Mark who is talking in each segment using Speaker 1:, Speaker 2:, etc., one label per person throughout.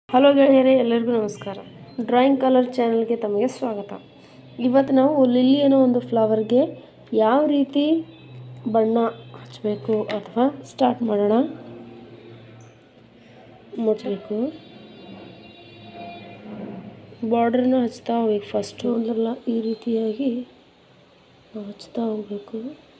Speaker 1: hello ಗೆಳೆಯರೇ ಎಲ್ಲರಿಗೂ ನಮಸ್ಕಾರ ಡ್ರಾಯಿಂಗ್ ಕಲರ್ ಚಾನಲ್ಗೆ ತಮಗೆ ಸ್ವಾಗತ ಇವತ್ತು ನಾವು ಲಿಲ್ಲಿ ಅನ್ನೋ ಒಂದು ಫ್ಲವರ್ಗೆ ಯಾವ ರೀತಿ ಬಣ್ಣ ಹಚ್ಚಬೇಕು ಅಥವಾ ಸ್ಟಾರ್ಟ್ ಮಾಡೋಣ ಮುಚ್ಚಬೇಕು ಬಾರ್ಡ್ರನ್ನ ಹಚ್ತಾ ಹೋಗ್ಬೇಕು ಫಸ್ಟು ಅಂದ್ರಲ್ಲ ಈ ರೀತಿಯಾಗಿ ನಾವು ಹಚ್ತಾ ಹೋಗಬೇಕು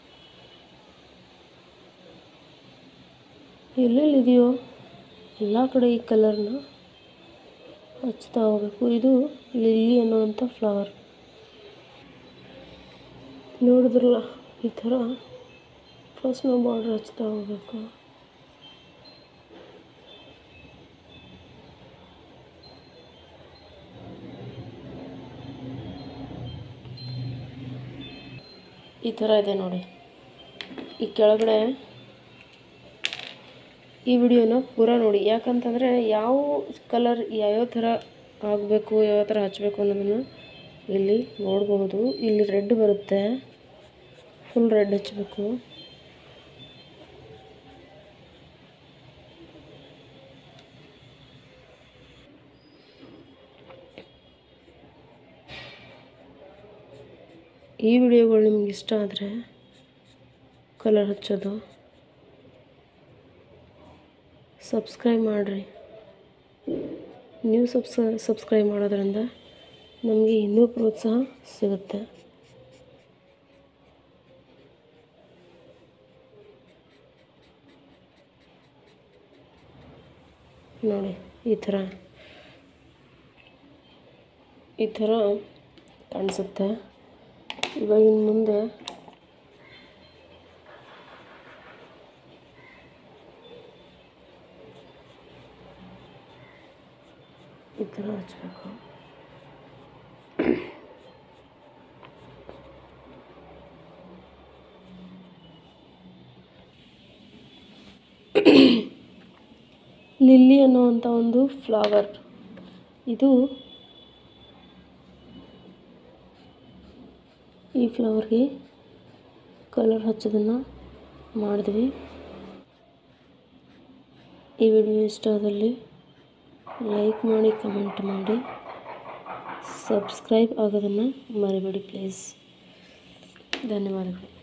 Speaker 1: ಎಲ್ಲೆಲ್ಲಿದೆಯೋ ಎಲ್ಲ ಕಡೆ ಈ ಕಲರ್ನ ಹಚ್ತಾ ಹೋಗಬೇಕು ಇದು ಲಿಲ್ಲಿ ಅನ್ನುವಂಥ ಫ್ಲವರ್ ನೋಡಿದ್ರಲ್ಲ ಈ ಥರ ಫಸ್ಟ್ ನಾವು ಬಾರ್ಡ್ರ್ ಹಚ್ತಾ ಹೋಗಬೇಕು ಈ ಥರ ಇದೆ ನೋಡಿ ಈ ಕೆಳಗಡೆ ಈ ವಿಡಿಯೋನ ಪೂರ ನೋಡಿ ಯಾಕಂತಂದರೆ ಯಾವ ಕಲರ್ ಯಾವ್ಯಾವ ಥರ ಆಗಬೇಕು ಯಾವ ಥರ ಹಚ್ಚಬೇಕು ಅನ್ನೋದನ್ನು ಇಲ್ಲಿ ನೋಡಬಹುದು ಇಲ್ಲಿ ರೆಡ್ ಬರುತ್ತೆ ಫುಲ್ ರೆಡ್ ಹಚ್ಚಬೇಕು ಈ ವಿಡಿಯೋಗಳು ನಿಮ್ಗೆ ಇಷ್ಟ ಆದರೆ ಕಲರ್ ಹಚ್ಚೋದು ಸಬ್ಸ್ಕ್ರೈಬ್ ಮಾಡಿರಿ ನೀವು ಸಬ್ಸ್ ಸಬ್ಸ್ಕ್ರೈಬ್ ಮಾಡೋದ್ರಿಂದ ನಮಗೆ ಇನ್ನೂ ಪ್ರೋತ್ಸಾಹ ಸಿಗುತ್ತೆ ನೋಡಿ ಈ ಥರ ಈ ಥರ ಕಾಣಿಸುತ್ತೆ ಇವಾಗ ಇನ್ನು ಮುಂದೆ ಈ ಥರ ಹಚ್ಚಬೇಕು ಲಿಲ್ಲಿ ಅನ್ನುವಂಥ ಒಂದು ಫ್ಲವರ್ ಇದು ಈ ಫ್ಲವರ್ಗೆ ಕಲರ್ ಹಚ್ಚೋದನ್ನು ಮಾಡಿದ್ವಿ ಈ ವಿಡಿಯೋ ಇಷ್ಟ ಆದಲ್ಲಿ ಲೈಕ್ ಮಾಡಿ ಕಮೆಂಟ್ ಮಾಡಿ ಸಬ್ಸ್ಕ್ರೈಬ್ ಆಗೋದನ್ನು ಮರಿಬೇಡಿ ಪ್ಲೀಸ್ ಧನ್ಯವಾದಗಳು